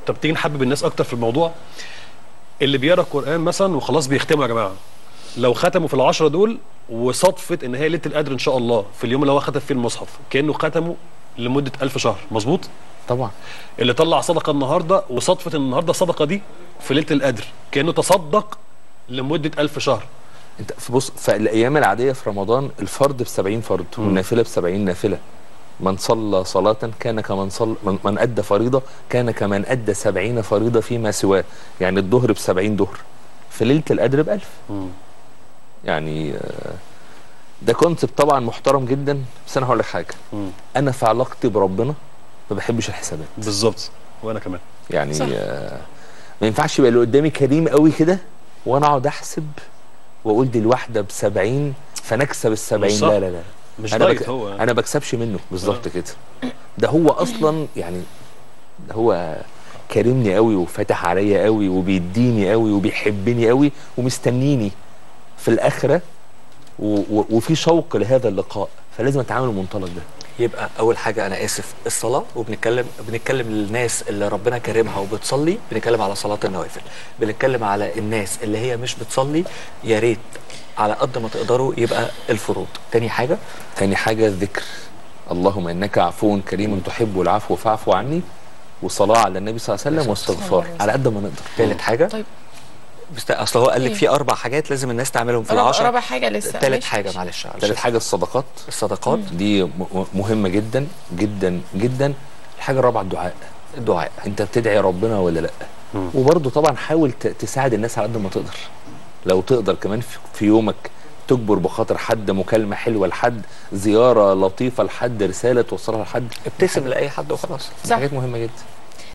طب تيجي نحبب الناس اكتر في الموضوع اللي بيقرا القران مثلا وخلاص بيختموا يا جماعه لو ختموا في العشرة دول وصدفت ان هي ليله القدر ان شاء الله في اليوم اللي هو ختم فيه المصحف كانه ختمه لمده ألف شهر مظبوط طبعا اللي طلع صدقه النهارده وصدفه ان النهارده الصدقه دي في ليله القدر كانه تصدق لمده ألف شهر انت في بص في الايام العاديه في رمضان الفرض ب 70 فرض والنافله ب 70 نافله من صلى صلاة كان كمن صلى من, من أدى فريضة كان كمن أدى 70 فريضة فيما سواه يعني الظهر ب 70 ظهر في ليلة القدر ب 1000 يعني آه، ده كونسبت طبعا محترم جدا بس أنا هقول لك حاجة مم. أنا في علاقتي بربنا ما بحبش الحسابات بالظبط وانا كمان يعني صح. آه، ما ينفعش يبقى اللي قدامي كريم قوي كده وانا اقعد احسب واقول دي الواحده ب 70 فنكسب ال 70 مش صح. لا لا لا مش انا دايت بك... هو انا بكسبش منه بالظبط كده ده هو اصلا يعني ده هو كرمني قوي وفتح عليا قوي وبيديني قوي وبيحبني قوي ومستنيني في الاخره و... و... وفي شوق لهذا اللقاء فلازم اتعامل بالمنطلق ده يبقى اول حاجه انا اسف الصلاه وبنتكلم بنتكلم للناس اللي ربنا كرمها وبتصلي بنتكلم على صلاه النوافل بنتكلم على الناس اللي هي مش بتصلي يا ريت على قد ما تقدروا يبقى الفروض تاني حاجه تاني حاجة الذكر اللهم إنك عفو كريم تحب العفو فاعف عني وصلاة على النبي صلى الله عليه وسلم واستغفار على قد ما نقدر تالت حاجه طيب بست... اصل هو قال لك إيه؟ في اربع حاجات لازم الناس تعملهم في رابع, العشر رابع حاجه لسه تالت ماشي، حاجه ماشي. معلش علشان تالت حاجة الصدقات الصدقات دي م- م- مهمة جدا جدا جدا الحاجة الرابعة الدعاء الدعاء انت بتدعي ربنا ولا لا مم. وبرضه طبعا حاول ت- تساعد الناس على قد ما تقدر لو تقدر كمان في- في يومك تجبر بخاطر حد مكالمة حلوة لحد زيارة لطيفة لحد رسالة توصلها لحد ابتسم لاي حد وخلاص دي صح. حاجات مهمة جدا